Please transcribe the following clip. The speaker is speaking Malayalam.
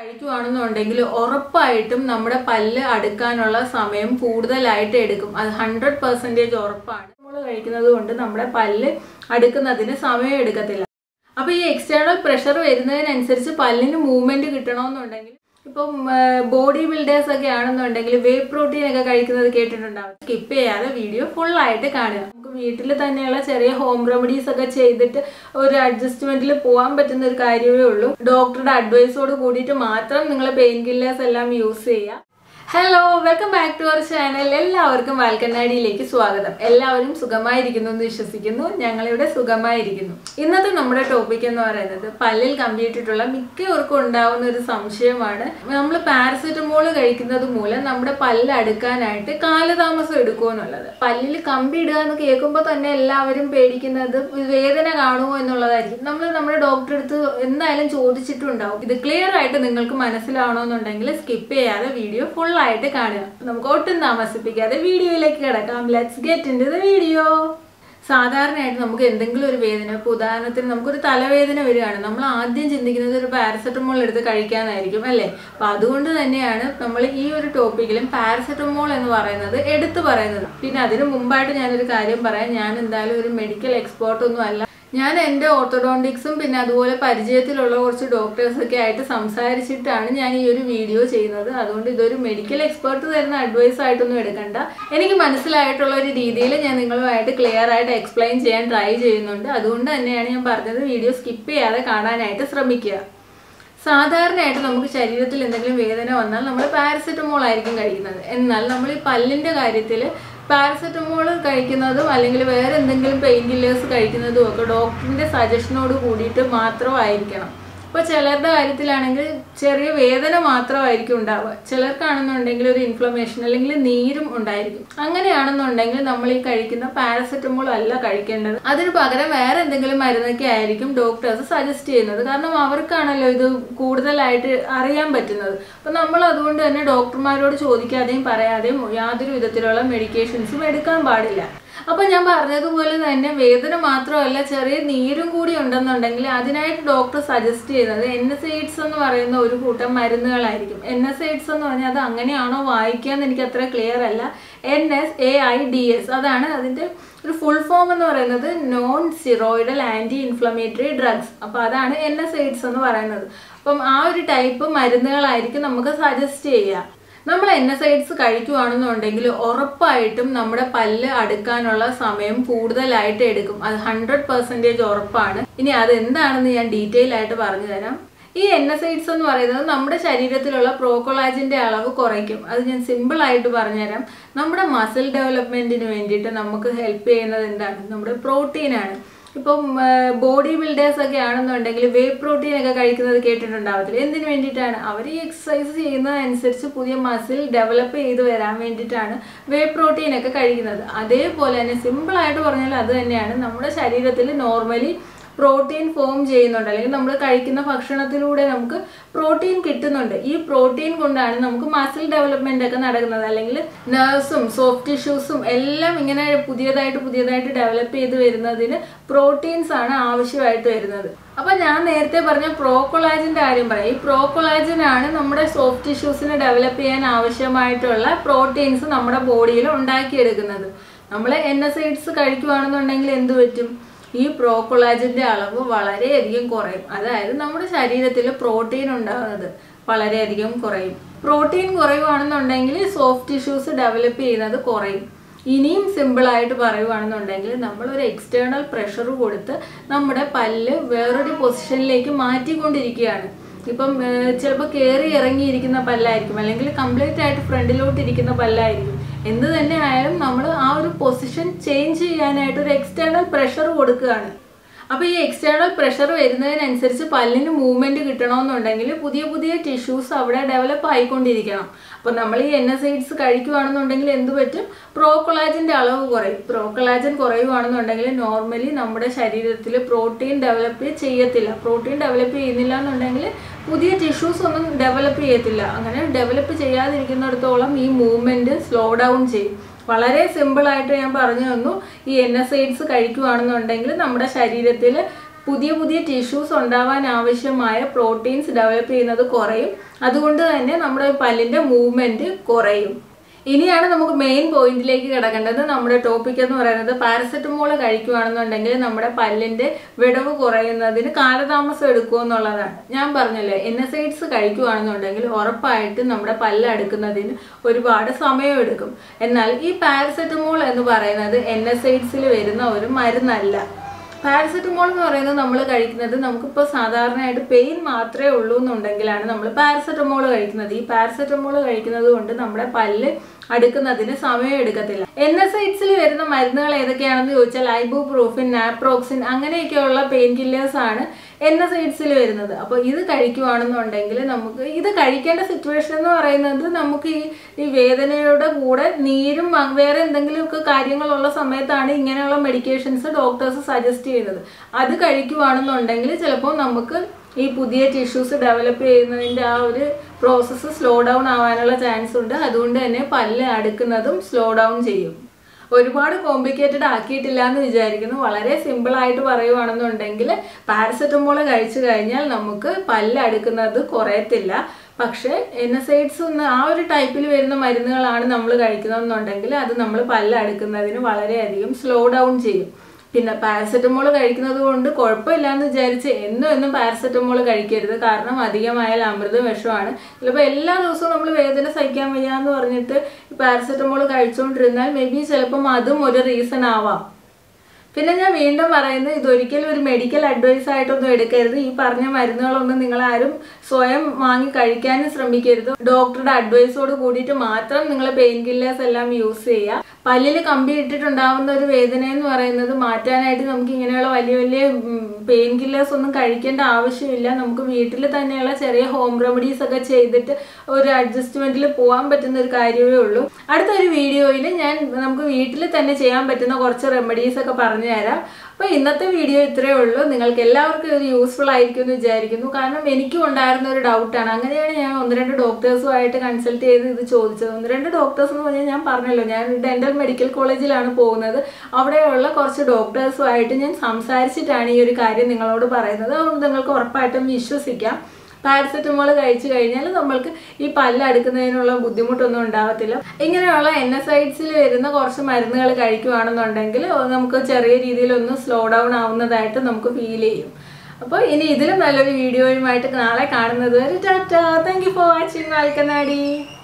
കഴിക്കുവാണെന്നുണ്ടെങ്കിൽ ഉറപ്പായിട്ടും നമ്മുടെ പല്ല് അടുക്കാനുള്ള സമയം കൂടുതലായിട്ട് എടുക്കും അത് ഹൺഡ്രഡ് പെർസെൻറ്റേജ് ഉറപ്പാണ് നമ്മൾ കഴിക്കുന്നത് കൊണ്ട് നമ്മുടെ പല്ല് അടുക്കുന്നതിന് സമയം എടുക്കത്തില്ല അപ്പോൾ ഈ എക്സ്റ്റേണൽ പ്രഷർ വരുന്നതിനനുസരിച്ച് പല്ലിന് മൂവ്മെന്റ് കിട്ടണമെന്നുണ്ടെങ്കിൽ ഇപ്പം ബോഡി ബിൽഡേഴ്സ് ഒക്കെ ആണെന്നുണ്ടെങ്കിൽ വേ പ്രോട്ടീൻ ഒക്കെ കഴിക്കുന്നത് കേട്ടിട്ടുണ്ടാവും സ്കിപ്പ് ചെയ്യാതെ വീഡിയോ ഫുൾ ആയിട്ട് കാണുക നമുക്ക് വീട്ടിൽ തന്നെയുള്ള ചെറിയ ഹോം റെമഡീസ് ഒക്കെ ചെയ്തിട്ട് ഒരു അഡ്ജസ്റ്റ്മെന്റിൽ പോകാൻ പറ്റുന്ന ഒരു കാര്യമേ ഉള്ളൂ ഡോക്ടറുടെ അഡ്വൈസോട് കൂടിയിട്ട് മാത്രം നിങ്ങൾ പെയിൻ കില്ലേഴ്സ് എല്ലാം യൂസ് ചെയ്യുക hello welcome back to our channel എല്ലാവർക്കും വാൽക്കണ്ണാടിയിലേക്ക് സ്വാഗതം എല്ലാവരും സുഖമായിരിക്കുന്നു എന്ന് വിശ്വസിക്കുന്നു ഞങ്ങളിവിടെ സുഖമായിരിക്കുന്നു ഇന്നത്തെ നമ്മുടെ ടോപ്പിക് എന്ന് പറയുന്നത് പല്ലിൽ കമ്പിയിട്ടിട്ടുള്ള മിക്കവർക്കും ഉണ്ടാവുന്ന ഒരു സംശയമാണ് നമ്മൾ പാരസെറ്റമോൾ കഴിക്കുന്നത് മൂലം നമ്മുടെ പല്ല് അടുക്കാനായിട്ട് കാലതാമസം എടുക്കുമോ എന്നുള്ളത് പല്ലിൽ കമ്പി ഇടുക എന്ന് കേൾക്കുമ്പോൾ തന്നെ എല്ലാവരും പേടിക്കുന്നത് വേദന കാണുമോ എന്നുള്ളതായിരിക്കും നമ്മൾ നമ്മുടെ ഡോക്ടറെ അടുത്ത് എന്തായാലും ചോദിച്ചിട്ടുണ്ടാവും ഇത് ക്ലിയർ ആയിട്ട് നിങ്ങൾക്ക് മനസ്സിലാവണമെന്നുണ്ടെങ്കിൽ സ്കിപ്പ് ചെയ്യാതെ വീഡിയോ ഫുൾ ആയിട്ട് കാണുക നമുക്ക് ഒട്ടും താമസിപ്പിക്കാതെ വീഡിയോയിലേക്ക് കിടക്കാം let's get into the video സാധാരണയായിട്ട് നമുക്ക് എന്തെങ്കിലും ഒരു വേദന ഇപ്പോൾ ഉദാഹരണത്തിന് നമുക്കൊരു തലവേദന വരികയാണ് നമ്മൾ ആദ്യം ചിന്തിക്കുന്നത് ഒരു പാരസെറ്റമോൾ എടുത്ത് കഴിക്കാനായിരിക്കും അല്ലേ അപ്പം അതുകൊണ്ട് തന്നെയാണ് നമ്മൾ ഈ ഒരു ടോപ്പിക്കിലും പാരസെറ്റമോൾ എന്ന് പറയുന്നത് എടുത്തു പറയുന്നത് പിന്നെ അതിന് മുമ്പായിട്ട് ഞാനൊരു കാര്യം പറയാം ഞാൻ എന്തായാലും ഒരു മെഡിക്കൽ എക്സ്പേർട്ട് ഒന്നും അല്ല ഞാൻ എൻ്റെ ഓർത്തഡോണ്ടിക്സും പിന്നെ അതുപോലെ പരിചയത്തിലുള്ള കുറച്ച് ഡോക്ടേഴ്സൊക്കെ ആയിട്ട് സംസാരിച്ചിട്ടാണ് ഞാൻ ഈ ഒരു വീഡിയോ ചെയ്യുന്നത് അതുകൊണ്ട് ഇതൊരു മെഡിക്കൽ എക്സ്പേർട്ട് തരുന്ന അഡ്വൈസ് ആയിട്ടൊന്നും എടുക്കണ്ട എനിക്ക് മനസ്സിലായിട്ടുള്ള ഒരു രീതിയിൽ ഞാൻ നിങ്ങളുമായിട്ട് ക്ലിയർ ആയിട്ട് എക്സ്പ്ലെയിൻ ചെയ്യാൻ ട്രൈ ചെയ്യുന്നുണ്ട് അതുകൊണ്ട് തന്നെയാണ് ഞാൻ പറഞ്ഞത് വീഡിയോ സ്കിപ്പ് ചെയ്യാതെ കാണാനായിട്ട് ശ്രമിക്കുക സാധാരണയായിട്ട് നമുക്ക് ശരീരത്തിൽ എന്തെങ്കിലും വേദന വന്നാൽ നമ്മൾ പാരസെറ്റമോൾ ആയിരിക്കും കഴിക്കുന്നത് എന്നാൽ നമ്മൾ ഈ പല്ലിൻ്റെ കാര്യത്തിൽ പാരസെറ്റമോൾ കഴിക്കുന്നതും അല്ലെങ്കിൽ വേറെ എന്തെങ്കിലും പെയിൻ കില്ലേഴ്സ് കഴിക്കുന്നതും ഒക്കെ ഡോക്ടറിൻ്റെ സജഷനോട് കൂടിയിട്ട് മാത്രമായിരിക്കണം ഇപ്പോൾ ചിലരുടെ കാര്യത്തിലാണെങ്കിൽ ചെറിയ വേദന മാത്രമായിരിക്കും ഉണ്ടാവുക ചിലർക്കാണെന്നുണ്ടെങ്കിൽ ഒരു ഇൻഫ്ലമേഷൻ അല്ലെങ്കിൽ നീരും ഉണ്ടായിരിക്കും അങ്ങനെയാണെന്നുണ്ടെങ്കിൽ നമ്മൾ ഈ കഴിക്കുന്ന പാരസെറ്റമോൾ അല്ല കഴിക്കേണ്ടത് അതിന് പകരം വേറെ എന്തെങ്കിലും മരുന്നൊക്കെ ആയിരിക്കും ഡോക്ടേഴ്സ് സജസ്റ്റ് ചെയ്യുന്നത് കാരണം അവർക്കാണല്ലോ ഇത് കൂടുതലായിട്ട് അറിയാൻ പറ്റുന്നത് അപ്പം നമ്മൾ അതുകൊണ്ട് തന്നെ ഡോക്ടർമാരോട് ചോദിക്കാതെയും പറയാതെയും യാതൊരു വിധത്തിലുള്ള മെഡിക്കേഷൻസും എടുക്കാൻ പാടില്ല അപ്പൊ ഞാൻ പറഞ്ഞതുപോലെ തന്നെ വേദന മാത്രമല്ല ചെറിയ നീരും കൂടി ഉണ്ടെന്നുണ്ടെങ്കിൽ അതിനായിട്ട് ഡോക്ടർ സജസ്റ്റ് ചെയ്യുന്നത് എൻ എസ് എയ്ഡ്സ് എന്ന് പറയുന്ന ഒരു കൂട്ടം മരുന്നുകളായിരിക്കും എൻ എസ് എയ്ഡ്സ് എന്ന് പറഞ്ഞാൽ അത് അങ്ങനെയാണോ വായിക്കാന്ന് എനിക്ക് അത്ര ക്ലിയർ അല്ല N S A I D S അതാണ് അതിന്റെ ഒരു ഫുൾ ഫോം എന്ന് പറയുന്നത് non steroidal anti inflammatory drugs അപ്പോൾ അതാണ് എൻ എസ് എയ്ഡ്സ് എന്ന് പറയുന്നത് അപ്പം ആ ഒരു ടൈപ്പ് മരുന്നുകളായിരിക്കും നമുക്ക് സജസ്റ്റ് ചെയ്യുക നമ്മൾ എൻ എസ് ഐഡ്സ് കഴിക്കുവാണെന്നുണ്ടെങ്കിൽ ഉറപ്പായിട്ടും നമ്മുടെ പല്ല് അടുക്കാനുള്ള സമയം കൂടുതലായിട്ട് എടുക്കും അത് ഹൺഡ്രഡ് പെർസെൻറ്റേജ് ഉറപ്പാണ് ഇനി അത് എന്താണെന്ന് ഞാൻ ഡീറ്റെയിൽ ആയിട്ട് പറഞ്ഞു തരാം ഈ എൻ എസ് ഐഡ്സ് എന്ന് പറയുന്നത് നമ്മുടെ ശരീരത്തിലുള്ള പ്രോക്കോളാജിന്റെ അളവ് കുറയ്ക്കും അത് ഞാൻ സിമ്പിൾ ആയിട്ട് പറഞ്ഞുതരാം നമ്മുടെ മസിൽ ഡെവലപ്മെന്റിന് വേണ്ടിയിട്ട് നമുക്ക് ഹെൽപ്പ് ചെയ്യുന്നത് എന്താണ് നമ്മുടെ പ്രോട്ടീനാണ് ഇപ്പം ബോഡി ബിൽഡേഴ്സ് ഒക്കെ ആണെന്നുണ്ടെങ്കിൽ വേ പ്രോട്ടീൻ ഒക്കെ കഴിക്കുന്നത് കേട്ടിട്ടുണ്ടാവത്തില്ല എന്തിനു വേണ്ടിയിട്ടാണ് അവർ ഈ എക്സസൈസ് ചെയ്യുന്നതനുസരിച്ച് പുതിയ മസിൽ ഡെവലപ്പ് ചെയ്ത് വരാൻ വേണ്ടിയിട്ടാണ് വേ പ്രോട്ടീൻ ഒക്കെ കഴിക്കുന്നത് അതേപോലെ തന്നെ സിമ്പിളായിട്ട് പറഞ്ഞാൽ അത് തന്നെയാണ് നമ്മുടെ ശരീരത്തിൽ നോർമലി പ്രോട്ടീൻ ഫോം ചെയ്യുന്നുണ്ട് അല്ലെങ്കിൽ നമ്മൾ കഴിക്കുന്ന ഭക്ഷണത്തിലൂടെ നമുക്ക് പ്രോട്ടീൻ കിട്ടുന്നുണ്ട് ഈ പ്രോട്ടീൻ കൊണ്ടാണ് നമുക്ക് മസിൽ ഡെവലപ്മെന്റ് ഒക്കെ നടക്കുന്നത് അല്ലെങ്കിൽ നെർവ്സും സോഫ്റ്റ് ടിഷ്യൂസും എല്ലാം ഇങ്ങനെ പുതിയതായിട്ട് പുതിയതായിട്ട് ഡെവലപ്പ് ചെയ്ത് വരുന്നതിന് പ്രോട്ടീൻസ് ആണ് ആവശ്യമായിട്ട് വരുന്നത് അപ്പൊ ഞാൻ നേരത്തെ പറഞ്ഞ പ്രോക്കൊളാജിന്റെ കാര്യം പറയാം ഈ പ്രോക്കൊളാജിൻ ആണ് നമ്മുടെ സോഫ്റ്റ് ടിഷ്യൂസിനെ ഡെവലപ്പ് ചെയ്യാൻ ആവശ്യമായിട്ടുള്ള പ്രോട്ടീൻസ് നമ്മുടെ ബോഡിയിൽ ഉണ്ടാക്കിയെടുക്കുന്നത് നമ്മൾ എൻ എസ് ഐഡ്സ് കഴിക്കുവാണെന്നുണ്ടെങ്കിൽ എന്ത് പറ്റും ഈ പ്രോക്കൊളാജിന്റെ അളവ് വളരെയധികം കുറയും അതായത് നമ്മുടെ ശരീരത്തിൽ പ്രോട്ടീൻ ഉണ്ടാകുന്നത് വളരെയധികം കുറയും പ്രോട്ടീൻ കുറയുവാണെന്നുണ്ടെങ്കിൽ സോഫ്റ്റ് ടിഷ്യൂസ് ഡെവലപ്പ് ചെയ്യുന്നത് കുറയും ഇനിയും സിമ്പിളായിട്ട് പറയുവാണെന്നുണ്ടെങ്കിൽ നമ്മൾ ഒരു എക്സ്റ്റേണൽ പ്രഷർ കൊടുത്ത് നമ്മുടെ പല്ല് വേറൊരു പൊസിഷനിലേക്ക് മാറ്റിക്കൊണ്ടിരിക്കുകയാണ് ഇപ്പം ചിലപ്പോൾ കയറി ഇറങ്ങിയിരിക്കുന്ന പല്ലായിരിക്കും അല്ലെങ്കിൽ കംപ്ലീറ്റ് ആയിട്ട് ഫ്രണ്ടിലോട്ട് ഇരിക്കുന്ന പല്ലായിരിക്കും എന്ത് തന്നെ ആയാലും നമ്മൾ ആ ഒരു പൊസിഷൻ ചേഞ്ച് ചെയ്യാനായിട്ട് ഒരു എക്സ്റ്റേണൽ പ്രഷർ കൊടുക്കുകയാണ് അപ്പോൾ ഈ എക്സ്റ്റേണൽ പ്രഷർ വരുന്നതിനനുസരിച്ച് പല്ലിന് മൂവ്മെന്റ് കിട്ടണമെന്നുണ്ടെങ്കിൽ പുതിയ പുതിയ ടിഷ്യൂസ് അവിടെ ഡെവലപ്പ് ആയിക്കൊണ്ടിരിക്കണം അപ്പോൾ നമ്മൾ ഈ എൻ എസ് ഐഡ്സ് കഴിക്കുകയാണെന്നുണ്ടെങ്കിൽ എന്ത് പറ്റും പ്രോക്കൊളാജിന്റെ അളവ് കുറയും പ്രോക്കൊളാജൻ കുറയുവാണെന്നുണ്ടെങ്കിൽ നോർമലി നമ്മുടെ ശരീരത്തിൽ പ്രോട്ടീൻ ഡെവലപ്പ് ചെയ്യത്തില്ല പ്രോട്ടീൻ ഡെവലപ്പ് ചെയ്യുന്നില്ല എന്നുണ്ടെങ്കിൽ പുതിയ ടിഷ്യൂസ് ഒന്നും ഡെവലപ്പ് ചെയ്യത്തില്ല അങ്ങനെ ഡെവലപ്പ് ചെയ്യാതിരിക്കുന്നിടത്തോളം ഈ മൂവ്മെന്റ് സ്ലോ ഡൗൺ ചെയ്യും വളരെ സിമ്പിൾ ആയിട്ട് ഞാൻ പറഞ്ഞു തന്നു ഈ എൻ എസ് ഐഡ്സ് കഴിക്കുകയാണെന്നുണ്ടെങ്കിൽ നമ്മുടെ ശരീരത്തിൽ പുതിയ പുതിയ ടിഷ്യൂസ് ഉണ്ടാവാൻ ആവശ്യമായ പ്രോട്ടീൻസ് ഡെവലപ്പ് ചെയ്യുന്നത് കുറയും അതുകൊണ്ട് തന്നെ നമ്മുടെ പല്ലിന്റെ മൂവ്മെന്റ് കുറയും ഇനിയാണ് നമുക്ക് മെയിൻ പോയിന്റിലേക്ക് കിടക്കേണ്ടത് നമ്മുടെ ടോപ്പിക് എന്ന് പറയുന്നത് പാരസെറ്റമോൾ കഴിക്കുകയാണെന്നുണ്ടെങ്കിൽ നമ്മുടെ പല്ലിന്റെ വിടവ് കുറയുന്നതിന് കാലതാമസം എടുക്കുക എന്നുള്ളതാണ് ഞാൻ പറഞ്ഞല്ലോ എൻ എസ് ഐഡ്സ് കഴിക്കുകയാണെന്നുണ്ടെങ്കിൽ ഉറപ്പായിട്ടും നമ്മുടെ പല്ല് അടുക്കുന്നതിന് ഒരുപാട് സമയം എടുക്കും എന്നാൽ ഈ പാരസെറ്റമോൾ എന്ന് പറയുന്നത് എൻ എസ് ഐഡ്സിൽ വരുന്ന ഒരു മരുന്നല്ല പാരസെറ്റമോൾ എന്ന് പറയുന്നത് നമ്മൾ കഴിക്കുന്നത് നമുക്കിപ്പോൾ സാധാരണയായിട്ട് പെയിൻ മാത്രമേ ഉള്ളൂ എന്നുണ്ടെങ്കിലാണ് നമ്മൾ പാരസെറ്റമോൾ കഴിക്കുന്നത് ഈ പാരസെറ്റമോൾ കഴിക്കുന്നത് കൊണ്ട് നമ്മുടെ പല്ല് അടുക്കുന്നതിന് സമയം എടുക്കത്തില്ല എൻ എസ് ഐഡ്സിൽ വരുന്ന മരുന്നുകൾ ഏതൊക്കെയാണെന്ന് ചോദിച്ചാൽ ഐബുപ്രോഫിൻ നാപ്രോക്സിൻ അങ്ങനെയൊക്കെയുള്ള പെയിൻ കില്ലേഴ്സ് ആണ് എൻ എസ് ഐഡ്സിൽ വരുന്നത് അപ്പോൾ ഇത് കഴിക്കുവാണെന്നുണ്ടെങ്കിൽ നമുക്ക് ഇത് കഴിക്കേണ്ട സിറ്റുവേഷൻ എന്ന് പറയുന്നത് നമുക്ക് ഈ ഈ വേദനയുടെ കൂടെ നീരും അ- വേറെ എന്തെങ്കിലുമൊക്കെ കാര്യങ്ങളുള്ള സമയത്താണ് ഇങ്ങനെയുള്ള മെഡിക്കേഷൻസ് ഡോക്ടേഴ്സ് സജസ്റ്റ് ചെയ്യുന്നത് അത് കഴിക്കുവാണെന്നുണ്ടെങ്കിൽ ചിലപ്പോൾ നമുക്ക് ഈ പുതിയ ടിഷ്യൂസ് ഡെവലപ്പ് ചെയ്യുന്നതിൻ്റെ ആ ഒരു പ്രോസസ്സ് സ്ലോ ഡൗൺ ആവാനുള്ള ചാൻസ് ഉണ്ട് അതുകൊണ്ട് തന്നെ പല്ല് അടുക്കുന്നതും സ്ലോ ഡൗൺ ചെയ്യും ഒരുപാട് കോംപ്ലിക്കേറ്റഡ് ആക്കിയിട്ടില്ല എന്ന് വിചാരിക്കുന്നു വളരെ സിമ്പിൾ ആയിട്ട് പറയുവാണെന്നുണ്ടെങ്കിൽ പാരസെറ്റമോൾ കഴിച്ചു കഴിഞ്ഞാൽ നമുക്ക് പല്ല് അടുക്കുന്നത് കുറയത്തില്ല പക്ഷേ എൻ എസ് ഐഡ്സ് ഒന്ന് ആ ഒരു ടൈപ്പിൽ വരുന്ന മരുന്നുകളാണ് നമ്മൾ കഴിക്കുന്നതെന്നുണ്ടെങ്കിൽ അത് നമ്മൾ പല്ല് അടുക്കുന്നതിന് വളരെയധികം സ്ലോ ഡൗൺ ചെയ്യും പിന്നെ പാരസെറ്റമോൾ കഴിക്കുന്നത് കൊണ്ട് കുഴപ്പമില്ല എന്ന് വിചാരിച്ച് എന്നും എന്നും പാരസെറ്റമോൾ കഴിക്കരുത് കാരണം അധികമായാൽ അമൃതം വിഷമാണ് ചിലപ്പോൾ എല്ലാ ദിവസവും നമ്മൾ വേദന സഹിക്കാൻ വയ്യ എന്ന് പറഞ്ഞിട്ട് പാരസെറ്റമോൾ കഴിച്ചുകൊണ്ടിരുന്നാൽ മേ ബി ചിലപ്പം അതും ഒരു റീസൺ ആവാം പിന്നെ ഞാൻ വീണ്ടും പറയുന്നത് ഇതൊരിക്കലും ഒരു മെഡിക്കൽ അഡ്വൈസ് ആയിട്ടൊന്നും എടുക്കരുത് ഈ പറഞ്ഞ മരുന്നുകളൊന്നും നിങ്ങൾ ആരും സ്വയം വാങ്ങി കഴിക്കാനും ശ്രമിക്കരുത് ഡോക്ടറുടെ അഡ്വൈസോട് കൂടിയിട്ട് മാത്രം നിങ്ങൾ പെയിൻ കില്ലേഴ്സ് എല്ലാം യൂസ് ചെയ്യുക പല്ലിൽ കമ്പി ഇട്ടിട്ടുണ്ടാവുന്ന ഒരു വേദന എന്ന് പറയുന്നത് മാറ്റാനായിട്ട് നമുക്ക് ഇങ്ങനെയുള്ള വലിയ വലിയ പെയിൻ കില്ലേഴ്സ് ഒന്നും കഴിക്കേണ്ട ആവശ്യമില്ല നമുക്ക് വീട്ടിൽ തന്നെയുള്ള ചെറിയ ഹോം റെമഡീസ് ഒക്കെ ചെയ്തിട്ട് ഒരു അഡ്ജസ്റ്റ്മെന്റിൽ പോകാൻ പറ്റുന്ന ഒരു കാര്യമേ ഉള്ളൂ അടുത്തൊരു വീഡിയോയിൽ ഞാൻ നമുക്ക് വീട്ടിൽ തന്നെ ചെയ്യാൻ പറ്റുന്ന കുറച്ച് റെമഡീസ് ഒക്കെ പറഞ്ഞു തരാം അപ്പോൾ ഇന്നത്തെ വീഡിയോ ഇത്രയേ ഉള്ളൂ നിങ്ങൾക്ക് എല്ലാവർക്കും ഇത് യൂസ്ഫുൾ ആയിരിക്കും എന്ന് വിചാരിക്കുന്നു കാരണം എനിക്കും ഉണ്ടായിരുന്ന ഒരു ഡൗട്ടാണ് അങ്ങനെയാണ് ഞാൻ ഒന്ന് രണ്ട് ഡോക്ടേഴ്സുമായിട്ട് കൺസൾട്ട് ചെയ്ത് ഇത് ചോദിച്ചത് ഒന്ന് രണ്ട് ഡോക്ടേഴ്സ് എന്ന് പറഞ്ഞാൽ ഞാൻ പറഞ്ഞല്ലോ ഞാൻ ഡെന്റൽ മെഡിക്കൽ കോളേജിലാണ് പോകുന്നത് അവിടെയുള്ള കുറച്ച് ഡോക്ടേഴ്സുമായിട്ട് ഞാൻ സംസാരിച്ചിട്ടാണ് ഈ ഒരു കാര്യം നിങ്ങളോട് പറയുന്നത് അതുകൊണ്ട് നിങ്ങൾക്ക് ഉറപ്പായിട്ടും വിശ്വസിക്കാം പാരസെറ്റമോൾ കഴിച്ചു കഴിഞ്ഞാൽ നമ്മൾക്ക് ഈ പല്ല് അടുക്കുന്നതിനുള്ള ബുദ്ധിമുട്ടൊന്നും ഉണ്ടാവത്തില്ല ഇങ്ങനെയുള്ള എൻ എസ് ഐഡ്സിൽ വരുന്ന കുറച്ച് മരുന്നുകൾ കഴിക്കുകയാണെന്നുണ്ടെങ്കിൽ നമുക്ക് ചെറിയ രീതിയിലൊന്ന് സ്ലോ ഡൗൺ ആവുന്നതായിട്ട് നമുക്ക് ഫീൽ ചെയ്യും അപ്പോൾ ഇനി ഇതിലും നല്ലൊരു വീഡിയോയുമായിട്ട് നാളെ കാണുന്നത് വരെ tata thank you for watching വാൽക്കനാടി